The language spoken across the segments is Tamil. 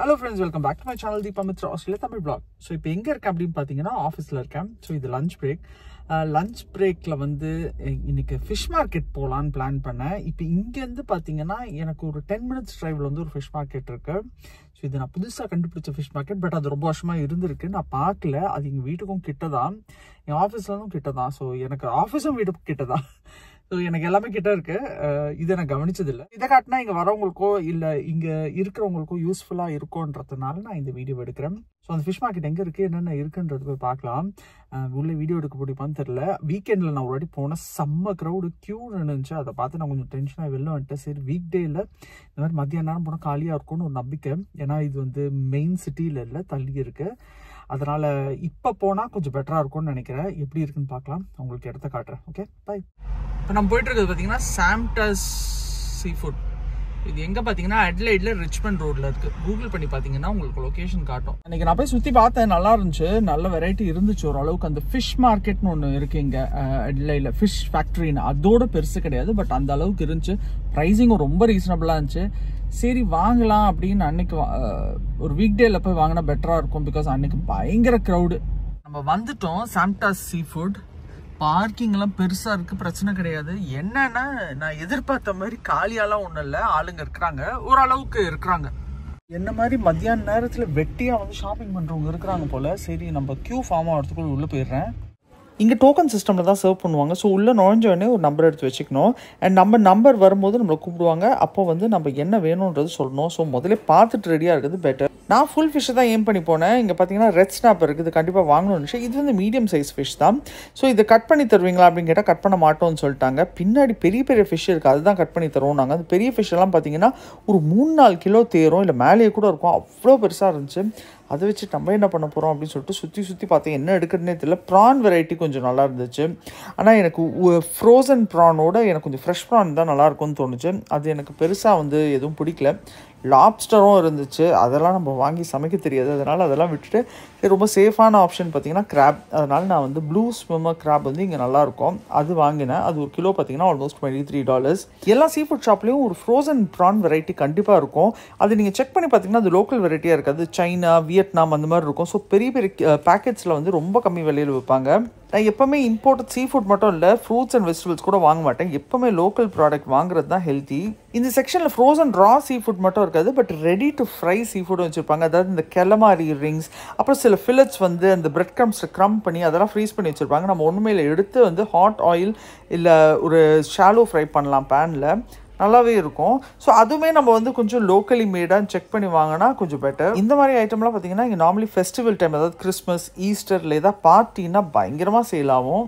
hello friends welcome back to my channel Deepa Mithra Australia Tamil blog so இப்போ எங்கே இருக்கேன் அப்படின்னு பார்த்தீங்கன்னா ஆஃபீஸில் இருக்கேன் ஸோ இது லஞ்ச் பிரேக் லஞ்ச் பிரேக்கில் வந்து இ- இன்னைக்கு ஃபிஷ் மார்க்கெட் போகலான்னு பிளான் பண்ணேன் இப்போ இங்கேருந்து பார்த்தீங்கன்னா எனக்கு ஒரு டென் மினிட்ஸ் டிரைவில் வந்து ஒரு ஃபிஷ் மார்க்கெட் இருக்கு ஸோ இது நான் புதுசாக கண்டுபிடிச்ச ஃபிஷ் மார்க்கெட் பட் அது ரொம்ப வருஷமாக இருந்திருக்கு நான் பார்க்கல அது எங்கள் வீட்டுக்கும் கிட்ட தான் என் ஆஃபீஸ்லேருந்தும் கிட்ட தான் ஸோ எனக்கு ஆஃபீஸும் வீட்டுக்கும் கிட்ட தான் ஸோ எனக்கு எல்லாமே கிட்ட இருக்கு அஹ் இதை நான் கவனிச்சது இல்லை இதை காட்டினா இங்கே வரவங்களுக்கோ இல்லை இங்கே இருக்கிறவங்களுக்கோ யூஸ்ஃபுல்லாக இருக்கும்ன்றதுனால நான் இந்த வீடியோ எடுக்கிறேன் ஸோ அந்த ஃபிஷ் மார்க்கெட் எங்கே இருக்குது என்னென்ன இருக்குன்றது போய் பார்க்கலாம் அஹ் உள்ள வீடியோ எடுக்க முடியுமான்னு தெரில வீக்கெண்டில் நான் ஒரு வாட்டி போனேன் செம்ம க்ரௌடு க்யூ நின்றுச்சு அதை பார்த்து நான் கொஞ்சம் டென்ஷனாக வெளில வந்துட்டேன் சரி வீக் டேயில் இந்த மாதிரி மத்தியான நேரம் போனால் காலியாக இருக்கும்னு ஒரு நம்பிக்கை ஏன்னா இது வந்து மெயின் சிட்டியில் இல்லை தள்ளி இருக்கு அதனால இப்போ போனால் கொஞ்சம் பெட்டராக இருக்கும்னு நினைக்கிறேன் எப்படி இருக்குன்னு பார்க்கலாம் உங்களுக்கு இடத்த காட்டுறேன் ஓகே பை இப்போ நம்ம போயிட்டு இருக்கிறது பார்த்தீங்கன்னா சாம்டஸ் சீ ஃபுட் இது எங்கே பார்த்தீங்கன்னா அட்லைடில் ரிச்மண்ட் ரோட்டில் இருக்குது கூகுள் பண்ணி பார்த்தீங்கன்னா உங்களுக்கு லொகேஷன் காட்டும் அன்றைக்கி நான் போய் சுற்றி பார்த்தேன் நல்லா இருந்துச்சு நல்ல வெரைட்டி இருந்துச்சு ஓரளவுக்கு அந்த ஃபிஷ் மார்க்கெட்னு ஒன்று இருக்குது இங்கே அட்லைடில் ஃபிஷ் ஃபேக்ட்ரின்னு அதோட பெருசு கிடையாது பட் அந்த அளவுக்கு இருந்துச்சு ப்ரைஸிங்கும் ரொம்ப ரீசனபிளாக இருந்துச்சு சரி வாங்கலாம் அப்படின்னு அன்னைக்கு வா- அஹ், ஒரு வீக் டேல போய் வாங்கினா பெட்டராக இருக்கும் பிகாஸ் அன்னைக்கு பயங்கர க்ரௌடு நம்ம வந்துட்டோம் சாம்டாஸ் சீ ஃபுட் பார்க்கிங் எல்லாம் பெருசா இருக்கு பிரச்சனை கிடையாது என்னன்னா நான் எதிர்பார்த்த மாதிரி காலியாலாம் ஒண்ணும் இல்ல ஆளுங்க இருக்கிறாங்க ஓரளவுக்கு இருக்கிறாங்க என்ன மாதிரி மத்தியான நேரத்துல வெட்டியா வந்து ஷாப்பிங் பண்றவங்க இருக்கிறாங்க போல சரி நம்ம கியூ ஃபார்ம் ஆகிறதுக்குள்ள உள்ள போயிடுறேன் இங்கே டோக்கன் சிஸ்டமில் தான் சர்வ் பண்ணுவாங்க ஸோ உள்ளே நுழைஞ்ச உடனே ஒரு நம்பர் எடுத்து வச்சுக்கணும் அண்ட் நம்ம நம்பர் வரும்போது நம்மளை கூப்பிடுவாங்க அப்போ வந்து நம்ம என்ன வேணுன்றது சொல்லணும் ஸோ முதல்ல பார்த்துட்டு ரெடியாக இருக்கிறது பெட்டர் நான் ஃபுல் ஃபிஷ்ஷை தான் ஏம் பண்ணி போனேன் இங்கே பார்த்தீங்கன்னா ரெட் ஸ்னாப் இருக்குது கண்டிப்பாக வாங்கணும்னு இது வந்து மீடியம் சைஸ் ஃபிஷ் தான் ஸோ இதை கட் பண்ணி தருவீங்களா அப்படின்னு கேட்டால் கட் பண்ண மாட்டோம்னு சொல்லிட்டாங்க பின்னாடி பெரிய பெரிய ஃபிஷ் இருக்குது அதுதான் கட் பண்ணி தருவோம் நாங்கள் அந்த பெரிய fish எல்லாம் பார்த்தீங்கன்னா ஒரு மூணு நாலு கிலோ தேரும் இல்லை மேலேயே கூட இருக்கும் அவ்வளோ பெருசாக இருந்துச்சு அதை வச்சு நம்ம என்ன பண்ண போகிறோம் அப்படின்னு சொல்லிட்டு சுற்றி சுற்றி பார்த்தேன் என்ன எடுக்கிறதுனே தெரியல ப்ரான் வெரைட்டி கொஞ்சம் நல்லா இருந்துச்சு ஆனால் எனக்கு ஃப்ரோசன் ப்ரானோட எனக்கு கொஞ்சம் ஃப்ரெஷ் ப்ரான் தான் நல்லா இருக்கும்னு தோணுச்சு அது எனக்கு பெருசாக வந்து எதுவும் பிடிக்கல லாப்ஸ்டரும் இருந்துச்சு அதெல்லாம் நம்ம வாங்கி சமைக்க தெரியாது அதனால் அதெல்லாம் விட்டுட்டு சரி, ரொம்ப சேஃபான ஆப்ஷன் பார்த்தீங்கன்னா கிராப் அதனால் நான் வந்து ப்ளூ ஸ்விம்மர் கிராப் வந்து இங்கே நல்லாயிருக்கும் அது வாங்கினேன் அது ஒரு கிலோ பார்த்தீங்கன்னா ஆல்மோஸ்ட் டுவெண்ட்டி த்ரீ டாலர்ஸ் எல்லா சீ ஃபுட் ஷாப்லேயும் ஒரு ஃப்ரோசன் ப்ரான் வெரைட்டி கண்டிப்பாக இருக்கும் அது நீங்கள் செக் பண்ணி பார்த்தீங்கன்னா அது லோக்கல் வெரைட்டியாக இருக்காது சைனா வியட்நாம் அந்த மாதிரி இருக்கும் ஸோ பெரிய பெரிய பேக்கெட்ஸில் வந்து ரொம்ப கம்மி விலையில் விற்பாங்க நான் எப்போவுமே இம்போர்ட்டட் சீ ஃபுட் மட்டும் இல்லை ஃப்ரூட்ஸ் அண்ட் வெஜிடபிள்ஸ் கூட வாங்க மாட்டேன் எப்போவுமே லோக்கல் ப்ராடக்ட் வாங்குறது தான் ஹெல்த்தி இந்த செக்ஷனில் ஃப்ரோசன் ரா சீ ஃபுட் மட்டும் இருக்காது but ready to fry sea ஃபுட்டும் வச்சுருப்பாங்க அதாவது இந்த கெலமாரி ரிங்ஸ் அப்புறம் சில ஃபில்லட்ஸ் வந்து அந்த பிரெட் க்ரம்ஸில் க்ரம் பண்ணி அதெல்லாம் ஃப்ரீஸ் பண்ணி வச்சுருப்பாங்க நம்ம ஒன்றுமே இல்லை எடுத்து வந்து ஹாட் ஆயில் இல்லை ஒரு ஷாலோ ஃப்ரை பண்ணலாம் பேனில் நல்லாவே இருக்கும் ஸோ அதுவுமே நம்ம வந்து கொஞ்சம் லோக்கலி மேடாக செக் பண்ணி வாங்கினா கொஞ்சம் பெட்டர் இந்த மாதிரி ஐட்டம்லாம் பார்த்தீங்கன்னா இங்கே நார்மலி ஃபெஸ்டிவல் டைம் அதாவது கிறிஸ்மஸ் ஈஸ்டரில் ஏதாவது பார்ட்டின்னா பயங்கரமாக சேல் ஆகும்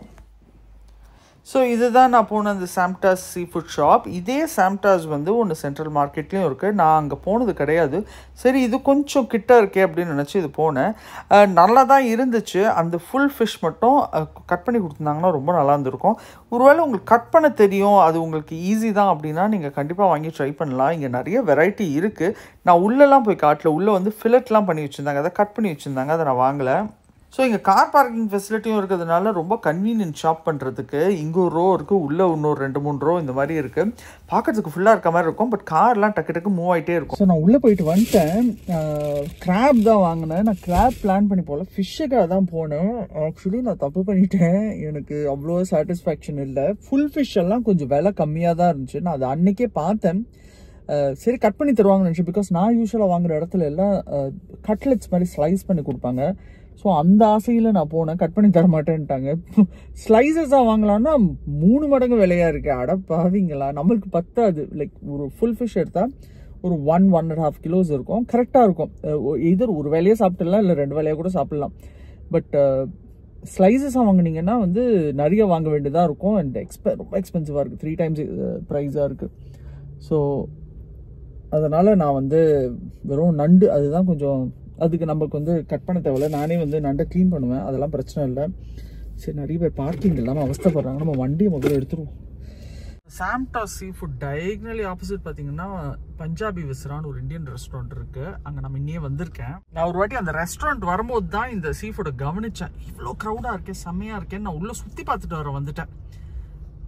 ஸோ இதுதான் நான் போன அந்த சாம்டாஸ் சீ ஃபுட் ஷாப் இதே சாம்டாஸ் வந்து ஒன்று சென்ட்ரல் மார்க்கெட்லேயும் இருக்குது நான் அங்கே போனது கிடையாது சரி இது கொஞ்சம் கிட்ட இருக்கே அப்படின்னு நினச்சி இது போனேன் அஹ், நல்லா தான் இருந்துச்சு அந்த ஃபுல் ஃபிஷ் மட்டும் கட் பண்ணி கொடுத்துருந்தாங்கன்னா ரொம்ப நல்லா இருந்திருக்கும் ஒருவேளை உங்களுக்கு கட் பண்ண தெரியும் அது உங்களுக்கு ஈஸி தான் அப்படின்னா நீங்கள் கண்டிப்பாக வாங்கி ட்ரை பண்ணலாம் இங்கே நிறைய வெரைட்டி இருக்குது நான் உள்ளெல்லாம் போய் காட்டல உள்ளே வந்து ஃபில்லட்லாம் பண்ணி வச்சுருந்தாங்க அதை கட் பண்ணி வச்சுருந்தாங்க அதை நான் வாங்கலை ஸோ இங்கே கார் பார்க்கிங் ஃபெசிலிட்டியும் இருக்கிறதுனால ரொம்ப கன்வீனியன்ட் ஷாப் பண்ணுறதுக்கு இங்கே ஒரு ரோ இருக்குது உள்ளே இன்னொரு ரெண்டு மூணு ரோ இந்த மாதிரி இருக்குது பார்க்கறதுக்கு ஃபுல்லாக இருக்க மாதிரி இருக்கும் பட் கார்லாம் டக்கு டக்கு மூவ் ஆகிட்டே இருக்கும் ஸோ நான் உள்ளே போயிட்டு வந்துட்டேன் கிராப் தான் வாங்கினேன் நான் கிராப் பிளான் பண்ணி போகல ஃபிஷ்ஷுக்காக தான் போனேன் ஆக்சுவலி நான் தப்பு பண்ணிட்டேன் எனக்கு அவ்வளோ சாட்டிஸ்ஃபேக்ஷன் இல்லை ஃபுல் ஃபிஷ் எல்லாம் கொஞ்சம் விலை கம்மியாக தான் இருந்துச்சு நான் அதை அன்னைக்கே பார்த்தேன் அஹ் சரி கட் பண்ணி தருவாங்கன்னு நினச்சி பிகாஸ் நான் யூஸ்வலாக வாங்குற இடத்துல எல்லாம் கட்லெட்ஸ் மாதிரி ஸ்லைஸ் பண்ணி கொடுப்பாங்க ஸோ அந்த ஆசையில் நான் போனேன் கட் பண்ணி தர மாட்டேன்ட்டாங்க ஸ்லைசஸாக வாங்கலாம்னா மூணு மடங்கு விலையா இருக்கு அட பாவீங்களா நம்மளுக்கு பத்தாது லைக் ஒரு ஃபுல் ஃபிஷ் எடுத்தால் ஒரு one one and half kilos இருக்கும் கரெக்டாக இருக்கும் இதர் ஒரு வேலையை சாப்பிட்டுலாம் இல்லை ரெண்டு வேலையாக கூட சாப்பிட்லாம் பட் ஸ்லைசஸாக வாங்குனீங்கன்னா வந்து நிறைய வாங்க வேண்டியதாக இருக்கும் அண்ட் எக்ஸ்பெ ரொம்ப எக்ஸ்பென்சிவாக இருக்குது த்ரீ டைம்ஸ் ப்ரைஸாக இருக்குது ஸோ அதனால் நான் வந்து வெறும் நண்டு அதுதான் கொஞ்சம் அதுக்கு நமக்கு வந்து கட் பண்ண தேவையில்ல நானே வந்து நண்டை க்ளீன் பண்ணுவேன் அதெல்லாம் பிரச்சனை இல்லை சரி நிறைய பேர் பார்க்கிங் இல்லாமல் அவஸ்தைப்படுறாங்க நம்ம வண்டியை முதல்ல எடுத்துருவோம் சாம்டாஸ் சீ ஃபுட் டயக்னலி ஆப்போசிட் பார்த்தீங்கன்னா பஞ்சாபி விஸ்ரான்னு ஒரு இந்தியன் ரெஸ்டாரண்ட் இருக்கு அங்கே நம்ம இன்னே வந்திருக்கேன் நான் ஒரு வாட்டி அந்த ரெஸ்டாரண்ட் வரும்போது தான் இந்த சீ ஃபுட்டை கவனிச்சேன் இவ்வளோ க்ரௌடாக இருக்கே செம்மையாக இருக்கேன்னு நான் உள்ளே சுற்றி பார்த்துட்டு வர வந்துட்டேன்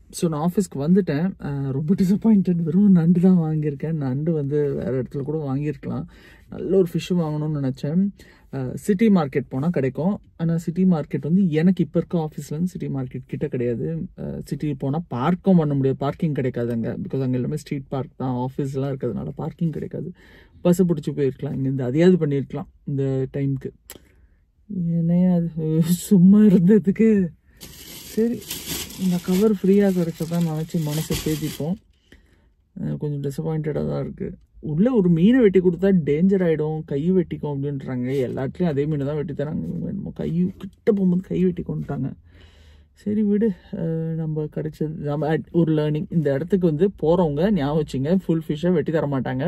ஸோ நான் ஆஃபீஸ்க்கு வந்துட்டேன் அஹ் ரொம்ப டிசப்பாயிண்டட் வெறும் நண்டு தான் வாங்கியிருக்கேன் நண்டு வந்து வேறு இடத்துல கூட வாங்கியிருக்கலாம் நல்ல ஒரு ஃபிஷ்ஷு வாங்கணும்னு நினச்சேன் சிட்டி மார்க்கெட் போனால் கிடைக்கும் ஆனால் சிட்டி மார்க்கெட் வந்து எனக்கு இப்போ இருக்க ஆஃபீஸ்லேருந்து சிட்டி மார்க்கெட் கிட்ட கிடையாது சிட்டி போனால் பார்க்கும் பண்ண முடியாது பார்க்கிங் கிடைக்காது அங்கே பிகாஸ் அங்கே எல்லாமே ஸ்ட்ரீட் பார்க் தான் ஆஃபீஸ்லாம் இருக்கிறதுனால பார்க்கிங் கிடைக்காது பஸ்ஸை பிடிச்சி போயிருக்கலாம் இங்கேருந்து அதையாவது பண்ணியிருக்கலாம் இந்த டைமுக்கு என்னையா அது சும்மா இருந்ததுக்கு சரி இந்த கவர் ஃப்ரீயாக கிடைச்சதான் நினச்சி மனசை தேத்திப்போம் அஹ் கொஞ்சம் டிசப்பாயிண்டடாக தான் இருக்குது உள்ளே ஒரு மீனை வெட்டி கொடுத்தா டேஞ்சர் ஆகிடும் கை வெட்டிக்கும் அப்படின்றாங்க எல்லாத்துலேயும் அதே மீனை தான் வெட்டி தராங்க இவங்க என்னமோ கை கிட்ட போகும்போது கை வெட்டி கொண்டுட்டாங்க சரி விடு அஹ் நம்ம கிடைச்சது நம்ம at- ஒரு லேர்னிங் இந்த இடத்துக்கு வந்து போகிறவங்க ஞாபகம் வச்சுங்க ஃபுல் ஃபிஷ்ஷை வெட்டி தர மாட்டாங்க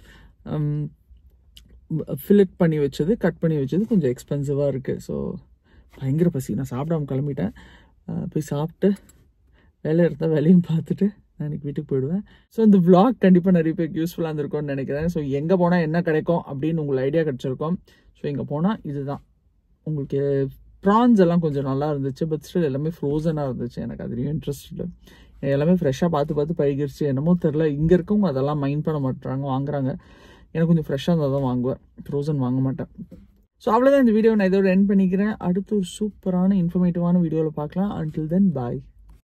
ஃபில்லட் பண்ணி வச்சது கட் பண்ணி வச்சது கொஞ்சம் எக்ஸ்பென்சிவாக இருக்குது ஸோ பயங்கர பசி நான் சாப்பிடாம கிளம்பிட்டேன் அஹ் போய் சாப்பிட்டு வேலை இருந்தால் வேலையும் பார்த்துட்டு நான் இன்னைக்கு வீட்டுக்கு போயிடுவேன் ஸோ இந்த vlog கண்டிப்பாக நிறைய பேருக்கு யூஸ்ஃபுல்லாக இருந்திருக்கும்னு நினைக்கிறேன் ஸோ எங்கே போனால் என்ன கிடைக்கும் அப்படின்னு உங்களுக்கு ஐடியா கிடச்சிருக்கும் ஸோ இங்கே போனால் இதுதான் உங்களுக்கு ப்ரான்ஸ் எல்லாம் கொஞ்சம் நல்லா இருந்துச்சு பட் ஸ்டில் எல்லாமே ஃப்ரோசனாக இருந்துச்சு எனக்கு அதுலேயும் இன்ட்ரெஸ்ட் இல்லை எல்லாமே ஃப்ரெஷ்ஷாக பார்த்து பார்த்து பழகிருச்சு என்னமோ தெரில இங்கே இருக்கவங்க அதெல்லாம் மைண்ட் பண்ண மாட்டாங்க வாங்குறாங்க எனக்கு கொஞ்சம் ஃப்ரெஷ்ஷாக இருந்தால் தான் வாங்குவேன் ஃப்ரோசன் வாங்க மாட்டேன் ஸோ அவ்வளோதான் இந்த வீடியோ நான் இதோட என் பண்ணிக்கிறேன் அடுத்து ஒரு சூப்பரான இன்ஃபர்மேட்டிவான வீடியோவில் பார்க்கலாம் until தென் பாய்